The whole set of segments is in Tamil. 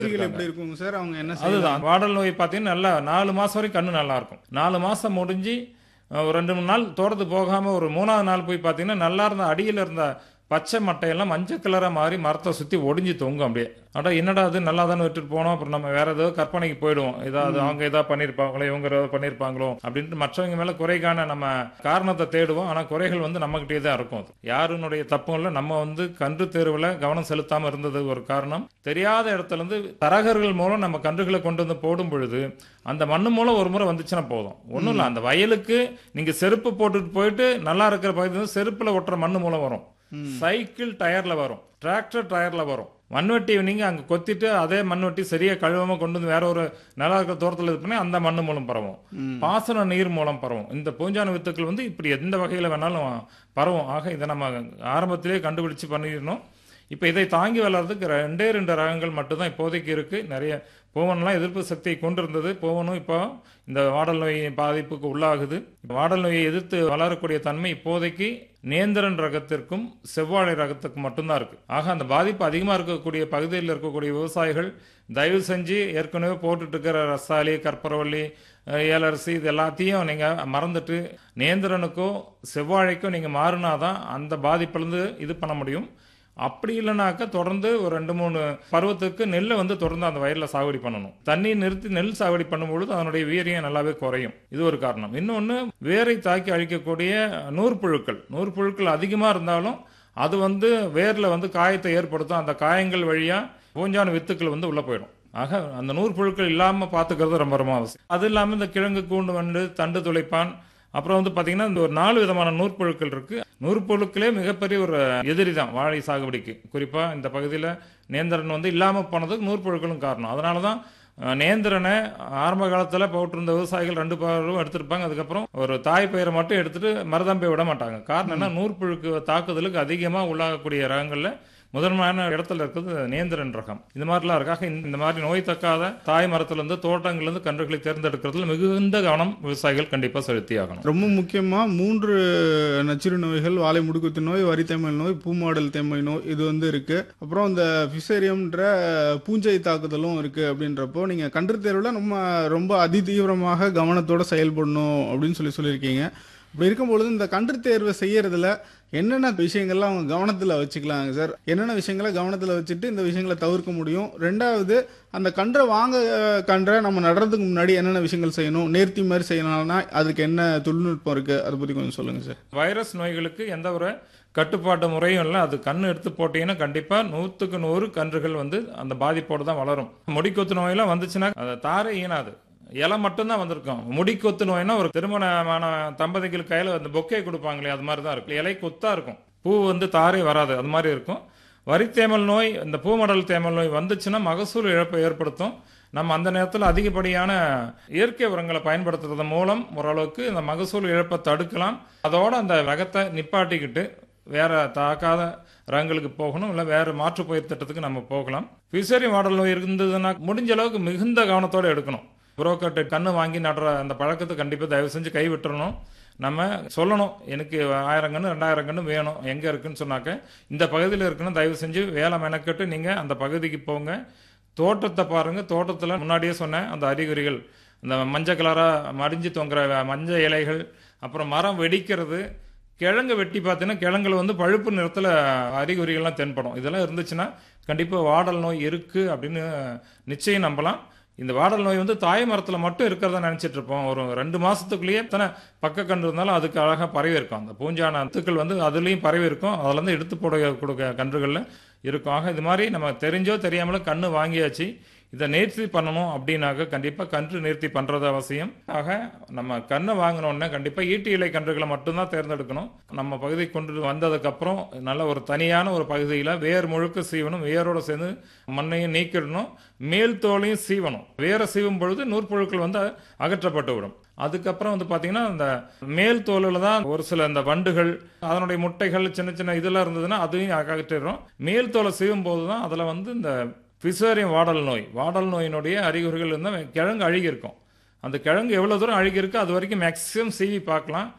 அறிகுறிகள் எப்படி இருக்குங்க சார் அவங்க என்ன செய்யலாம் அதுதான் வாடல் நோய் பார்த்தீங்கன்னா நல்லா நாலு மாசம் வரைக்கும் கண்ணு நல்லா இருக்கும் நாலு மாசம் முடிஞ்சு அஹ், ஒரு ரெண்டு மூணு நாள் தோட்டத்துக்கு போகாம ஒரு மூணாவது நாள் போய் பார்த்தீங்கன்னா நல்லா இருந்த அடியில் இருந்த பச்சை மட்டையெல்லாம் மஞ்சள் கலரா மாறி மரத்தை சுத்தி ஒடிஞ்சு தொங்கும் அப்படியே அடா என்னடா அது நல்லா தானே விட்டுட்டு போனோம் அப்புறம் நம்ம வேற ஏதோ கற்பனைக்கு போயிடுவோம் ஏதாவது அவங்க ஏதாவது பண்ணியிருப்பாங்களோ இவங்க ஏதாவது பண்ணியிருப்பாங்களோ அப்படின்ட்டு மற்றவங்க மேல குறைக்கான நம்ம காரணத்தை தேடுவோம் ஆனா குறைகள் வந்து நம்மகிட்டே தான் இருக்கும் அது. யாருனுடைய தப்பும் இல்லை நம்ம வந்து கன்று தேர்வுல கவனம் செலுத்தாம இருந்தது ஒரு காரணம் தெரியாத இடத்துல இருந்து தரகர்கள் மூலம் நம்ம கன்றுகளை கொண்டு வந்து போடும் பொழுது அந்த மண்ணு மூலம் ஒரு முறை வந்துச்சுன்னா போதும் ஒண்ணும் இல்லை அந்த வயலுக்கு நீங்க செருப்பு போட்டுட்டு போயிட்டு நல்லா இருக்கிற பகுதி வந்து செருப்புல ஒட்டுற மண்ணு மூலம் வரும் சைக்கிள் டயர்ல வரும் டிராக்டர் டயர்ல வரும் மண்வெட்டி நீங்க அங்க கொத்திட்டு அதே மண்வெட்டி சரியா கழுவாம கொண்டு வந்து வேற ஒரு நல்லா இருக்கிற தோட்டத்தில் இது பண்ணி அந்த மண்ணு மூலம் பரவும் பாசன நீர் மூலம் பரவும் இந்த பூஞ்சான வித்துக்கள் வந்து இப்படி எந்த வகையில வேணாலும் பரவும் ஆக இதை நம்ம ஆரம்பத்திலே கண்டுபிடிச்சு பண்ணிடணும் இப்போ இதை தாங்கி வளர்றதுக்கு ரெண்டே ரெண்டு ரகங்கள் மட்டும்தான் இப்போதைக்கு இருக்கு நிறைய பூவன்லாம் எதிர்ப்பு சக்தியை கொண்டிருந்தது பூவனும் இப்போ இந்த வாடல் நோய் பாதிப்புக்கு உள்ளாகுது வாடல் நோயை எதிர்த்து வளரக்கூடிய தன்மை இப்போதைக்கு நேந்திரன் ரகத்திற்கும் செவ்வாழை ரகத்துக்கும் மட்டும்தான் இருக்கு ஆக அந்த பாதிப்பு அதிகமாக இருக்கக்கூடிய பகுதியில் இருக்கக்கூடிய விவசாயிகள் தயவு செஞ்சு ஏற்கனவே போட்டுட்டு இருக்கிற ரசாலி கற்பூரவள்ளி அஹ், ஏலரசி இது எல்லாத்தையும் நீங்க மறந்துட்டு நேந்திரனுக்கோ செவ்வாழைக்கோ நீங்க மாறினாதான் அந்த பாதிப்பிலிருந்து இது பண்ண முடியும் அப்படி இல்லைனாக்கா தொடர்ந்து ஒரு ரெண்டு மூணு பருவத்துக்கு நெல்லை வந்து தொடர்ந்து அந்த வயலில் சாகுபடி பண்ணணும் தண்ணி நிறுத்தி நெல் சாகுபடி பண்ணும்பொழுது அதனுடைய வீரியம் நல்லாவே குறையும் இது ஒரு காரணம் இன்னொன்று வேரை தாக்கி அழிக்கக்கூடிய நூற்புழுக்கள் நூற்புழுக்கள் அதிகமாக இருந்தாலும் அது வந்து வேரில் வந்து காயத்தை ஏற்படுத்தும் அந்த காயங்கள் வழியாக பூஞ்சான வித்துக்கள் வந்து உள்ளே போயிடும் ஆக அந்த நூற்புழுக்கள் இல்லாமல் பார்த்துக்கிறது ரொம்ப ரொம்ப அவசியம் அது இல்லாமல் இந்த கிழங்கு கூண்டு வண்டு தண்டு துளைப்பான் அப்புறம் வந்து பாத்தீங்கன்னா இந்த ஒரு நாலு விதமான நூற்புழுக்கள் இருக்கு நூற்புழுக்களே மிகப்பெரிய ஒரு எதிரி தான் வாழை சாகுபடிக்கு குறிப்பா இந்த பகுதியில் நேந்திரன் வந்து இல்லாம போனதுக்கு நூற்புழுக்களும் காரணம் அதனால தான் அஹ், நேந்திரனை ஆரம்ப காலத்தில் போட்டிருந்த விவசாயிகள் ரெண்டு பேரும் எடுத்திருப்பாங்க அதுக்கப்புறம் ஒரு தாய் பயிரை மட்டும் எடுத்துட்டு மருதம்பை விட மாட்டாங்க காரணம் என்ன நூற்புழுக்கு தாக்குதலுக்கு அதிகமாக உள்ளாகக்கூடிய ரகங்களில் முதன்மையான இடத்துல இருக்குது நேந்திரன் ரகம் இந்த மாதிரிலாம் இருக்காக இந்த இந்த மாதிரி நோய் தக்காத தாய் மரத்திலிருந்து தோட்டங்கள்லேருந்து கன்றுகளை தேர்ந்தெடுக்கிறதுல மிகுந்த கவனம் விவசாயிகள் கண்டிப்பாக செலுத்தி ஆகணும் ரொம்ப முக்கியமா மூன்று நச்சுறு நோய்கள் வாழை முடுக்குத்து நோய் வரித்தேமல் நோய் பூமாடல் தேமை நோய் இது வந்து இருக்கு அப்புறம் இந்த பிசேரியம்ன்ற பூஞ்சை தாக்குதலும் இருக்கு அப்படின்றப்போ நீங்க கன்று தேர்வுல நம்ம ரொம்ப அதிதீவிரமாக கவனத்தோட செயல்படணும் அப்படின்னு சொல்லி சொல்லியிருக்கீங்க இப்படி இருக்கும்பொழுது இந்த கன்று தேர்வை செய்யறதுல என்னென்ன விஷயங்கள்லாம் அவங்க கவனத்தில் வச்சுக்கலாங்க சார் என்னென்ன விஷயங்களை கவனத்தில் வச்சுட்டு இந்த விஷயங்களை தவிர்க்க முடியும் ரெண்டாவது அந்த கன்றை வாங்க அஹ், கன்றை நம்ம நடுறதுக்கு முன்னாடி என்னென்ன விஷயங்கள் செய்யணும் நேர்த்தி மாதிரி செய்யணும்னா அதுக்கு என்ன தொழில்நுட்பம் இருக்கு அதை பற்றி கொஞ்சம் சொல்லுங்க சார் வைரஸ் நோய்களுக்கு எந்த ஒரு கட்டுப்பாட்டு முறையும் இல்லை அது கண்ணு எடுத்து போட்டீங்கன்னா கண்டிப்பாக நூற்றுக்கு நூறு கன்றுகள் வந்து அந்த பாதிப்போடு தான் வளரும் முடிக்கொத்து நோயெல்லாம் வந்துச்சுன்னா அது தாரை ஈனாது இலை மட்டும்தான் வந்திருக்கும் முடிக்கொத்து நோய்னா ஒரு திருமணமான தம்பதிகள் கையில் அந்த பொக்கே கொடுப்பாங்களே அது மாதிரி தான் இருக்கும் இலை கொத்தா இருக்கும் பூ வந்து தாரை வராது அது மாதிரி இருக்கும் வரித்தேமல் நோய் இந்த பூமடல் தேமல் நோய் வந்துச்சுன்னா மகசூல் இழப்பை ஏற்படுத்தும் நம்ம அந்த நேரத்தில் அதிகப்படியான இயற்கை உரங்களை பயன்படுத்துறது மூலம் ஓரளவுக்கு இந்த மகசூல் இழப்பை தடுக்கலாம் அதோட அந்த ரகத்தை நிப்பாட்டிக்கிட்டு வேற தாக்காத ரகங்களுக்கு போகணும் இல்லை வேற மாற்று பயிர் திட்டத்துக்கு நம்ம போகலாம் பிசரி மாடல் நோய் இருந்ததுன்னா முடிஞ்ச அளவுக்கு மிகுந்த கவனத்தோட எடுக்கணும் புரோக்கர்ட்ட கண்ணு வாங்கி நடுற அந்த பழக்கத்தை கண்டிப்பாக தயவு செஞ்சு கை விட்டுறணும் நம்ம சொல்லணும் எனக்கு ஆயிரம் கன்று ரெண்டாயிரம் கன்று வேணும் எங்கே இருக்குன்னு சொன்னாக்க இந்த பகுதியில் இருக்குன்னு தயவு செஞ்சு வேலை மெனக்கெட்டு நீங்கள் அந்த பகுதிக்கு போங்க தோட்டத்தை பாருங்க தோட்டத்தில் முன்னாடியே சொன்னேன் அந்த அறிகுறிகள் இந்த மஞ்சள் கலராக மடிஞ்சு தொங்குற மஞ்சள் இலைகள் அப்புறம் மரம் வெடிக்கிறது கிழங்கு வெட்டி பார்த்தீங்கன்னா கிழங்குல வந்து பழுப்பு நிறத்தில் அறிகுறிகள்லாம் தென்படும் இதெல்லாம் இருந்துச்சுன்னா கண்டிப்பாக வாடல் நோய் இருக்குது அப்படின்னு நிச்சயம் நம்பலாம் இந்த வாடல் நோய் வந்து தாய் மரத்தில் மட்டும் இருக்கிறதா நினைச்சிட்டு இருப்போம் ஒரு ரெண்டு மாசத்துக்குள்ளேயே எத்தனை பக்க கன்று இருந்தாலும் அதுக்கு அழகாக பரவி இருக்கும் அந்த பூஞ்சான அத்துக்கள் வந்து அதுலேயும் பரவி இருக்கும் அதுலேருந்து எடுத்து போட கொடுக்க கன்றுகளில் இருக்கும் ஆக இது மாதிரி நம்ம தெரிஞ்சோ தெரியாமலோ கன்று வாங்கியாச்சு இதை நேர்த்தி பண்ணணும் அப்படின்னாக்க கண்டிப்பாக கன்று நேர்த்தி பண்ணுறது அவசியம் ஆக நம்ம கண்ணை வாங்கினோடனே கண்டிப்பாக ஈட்டி இலை கன்றுகளை மட்டும்தான் தேர்ந்தெடுக்கணும் நம்ம பகுதிக்கு கொண்டு வந்ததுக்கப்புறம் நல்ல ஒரு தனியான ஒரு பகுதியில் வேர் முழுக்க சீவணும் வேரோட சேர்ந்து மண்ணையும் நீக்கிடணும் மேல் தோலையும் சீவணும் வேரை சீவும் பொழுது நூற்புழுக்கள் வந்து அகற்றப்பட்டு விடும் அதுக்கப்புறம் வந்து பார்த்தீங்கன்னா இந்த மேல் தோலில் தான் ஒரு சில இந்த வண்டுகள் அதனுடைய முட்டைகள் சின்ன சின்ன இதெல்லாம் இருந்ததுன்னா அதையும் அகற்றிடுறோம் மேல் தோலை சீவும் போது தான் அதில் வந்து இந்த பிசேரியம் வாடல் நோய் வாடல் நோயினுடைய அறிகுறிகள் இருந்தால் கிழங்கு அழுகி இருக்கும் அந்த கிழங்கு எவ்வளோ தூரம் அழுகி இருக்கோ அது வரைக்கும் மேக்ஸிமம் சீவி பார்க்கலாம்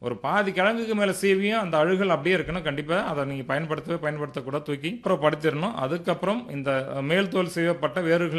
ஒரு பாதி கிழங்குக்கு மேலே சீவியும் அந்த அழுகல் அப்படியே இருக்குன்னா கண்டிப்பாக அதை நீங்கள் பயன்படுத்தவே பயன்படுத்தக்கூட தூக்கி அப்புறம் படுத்திடணும் அதுக்கப்புறம் இந்த மேல் தோல் சீவப்பட்ட வேர்கள்